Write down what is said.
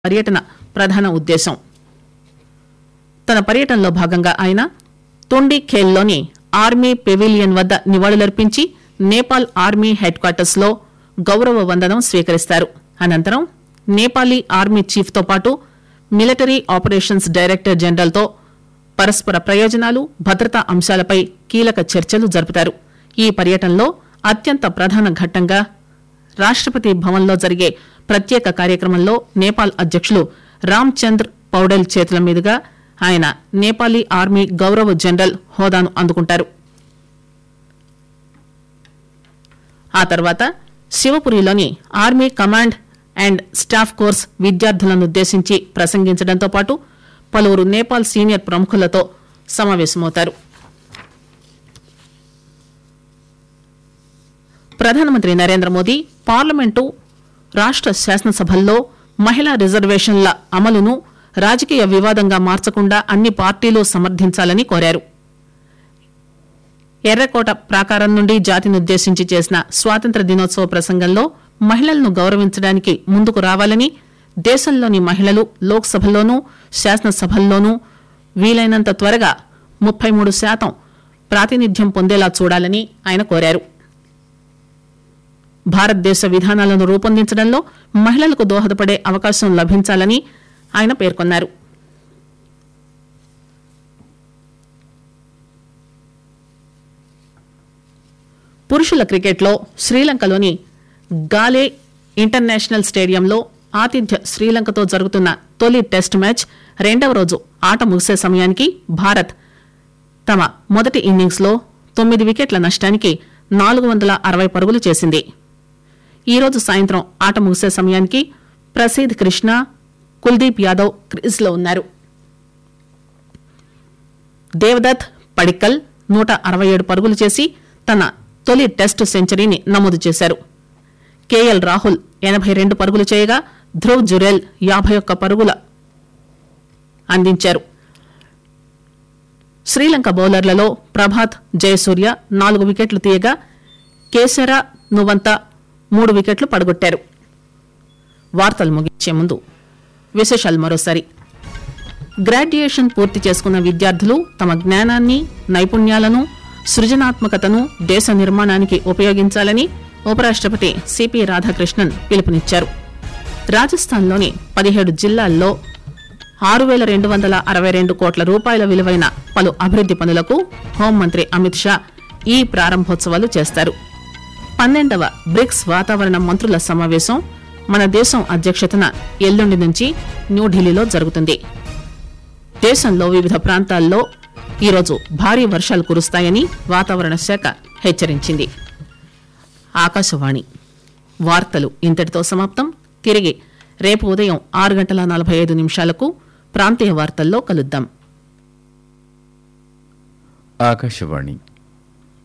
పర్యటన ప్రధాన ఉద్దేశం తన పర్యటనలో భాగంగా ఆయన తుండి ఖేల్లోని ఆర్మీ పెవిలియన్ వద్ద నివాళులర్పించి నేపాల్ ఆర్మీ హెడ్ క్వార్టర్స్ లో గౌరవ వందనం స్వీకరిస్తారు అనంతరం నేపాలీ ఆర్మీ చీఫ్ తో పాటు మిలిటరీ ఆపరేషన్స్ డైరెక్టర్ జనరల్ తో పరస్పర ప్రయోజనాలు భద్రతా అంశాలపై కీలక చర్చలు జరుపుతారు ఈ పర్యటనలో అత్యంత ప్రధాన ఘట్టంగా రాష్టపతి భవన్లో జరిగే ప్రత్యేక కార్యక్రమంలో నేపాల్ అధ్యక్షులు రామ్ చంద్ర్ పౌడెల్ చేతుల మీదుగా ఆయన నేపాలీ ఆర్మీ గౌరవ జనరల్ హోదాను అందుకుంటారు ఆ తర్వాత శివపురిలోని army command and staff course విద్యార్థులనుద్దేశించి ప్రసంగించడంతో పాటు పలువురు నేపాల్ సీనియర్ ప్రముఖులతో సమావేశమవుతారు ప్రధానమంత్రి నరేంద్ర మోదీ పార్లమెంటు రాష్ట శాసనసభల్లో మహిళా రిజర్వేషన్ల అమలును రాజకీయ వివాదంగా మార్చకుండా అన్ని పార్టీలు సమర్థించాలని కోరారు ఎర్రకోట ప్రాకారం నుండి జాతినుద్దేశించి చేసిన స్వాతంత్ర దినోత్సవ ప్రసంగంలో మహిళలను గౌరవించడానికి ముందుకు రావాలని దేశంలోని మహిళలు లోక్సభల్లోనూ శాసనసభల్లోనూ వీలైనంత త్వరగా ముప్పై మూడు శాతం ప్రాతినిధ్యం పొందేలా చూడాలని ఆయన కోరారు భారతదేశ విధానాలను రూపొందించడంలో మహిళలకు దోహదపడే అవకాశం లభించాలని ఆయన పేర్కొన్నారు పురుషుల క్రికెట్లో శ్రీలంకలోని గాలే ఇంటర్నేషనల్ స్టేడియంలో ఆతిథ్య శ్రీలంకతో జరుగుతున్న తొలి టెస్ట్ మ్యాచ్ రెండవ రోజు ఆట ముగిసే సమయానికి భారత్ తమ మొదటి ఇన్నింగ్స్ లో తొమ్మిది వికెట్ల నష్టానికి నాలుగు వందల అరవై పరుగులు చేసింది ఈ రోజు సాయంత్రం ఆట ముగిసే సమయానికి ప్రసీద్ కృష్ణ కుల్దీప్ యాదవ్ క్రీజ్లో ఉన్నారు దేవదత్ పడిక్కల్ నూట అరవై ఏడు పరుగులు చేసి తన తొలి టెస్టు సెంచరీని నమోదు చేశారు కేఎల్ రాహుల్ ఎనభై రెండు పరుగులు చేయగా ధ్రువ్ జురేల్ యాభై ఒక్క పరుగుల అందించారు శ్రీలంక బౌలర్లలో ప్రభాత్ జయసూర్య నాలుగు వికెట్లు తీయగా కేసర నువంత మూడు వికెట్లు పడగొట్టారు వార్తలు ముగించే ముందు విశేషాలు మరోసారి గ్రాడ్యుయేషన్ పూర్తి చేసుకున్న విద్యార్థులు తమ జ్ఞానాన్ని నైపుణ్యాలను సృజనాత్మకతను దేశ నిర్మాణానికి ఉపయోగించాలని ఉపరాష్టపతి సిపి రాధాకృష్ణన్ పిలుపునిచ్చారు రాజస్థాన్లోని పదిహేడు జిల్లాల్లో ఆరు వేల రెండు వందల అరవై రెండు కోట్ల రూపాయల విలువైన పలు అభివృద్ది పనులకు హోంమంత్రి అమిత్ షా ఈ ప్రారంభోత్సవాలు చేస్తారు పన్నెండవ బ్రిక్స్ వాతావరణ మంత్రుల సమావేశం మన దేశం అధ్యక్షతన ఎల్లుండి నుంచి న్యూఢిల్లీలో జరుగుతుంది దేశంలో వివిధ ప్రాంతాల్లో ఈరోజు భారీ వర్షాలు కురుస్తాయని వాతావరణ శాఖ హెచ్చరించింది ఆకాశవాణి వార్తలు ఇంతటితో సమాప్తం తిరిగి రేపు ఉదయం ఆరు గంటల నలభై ఐదు నిమిషాలకు ప్రాంతీయ వార్తల్లో కలుద్దాం ఆకాశవాణి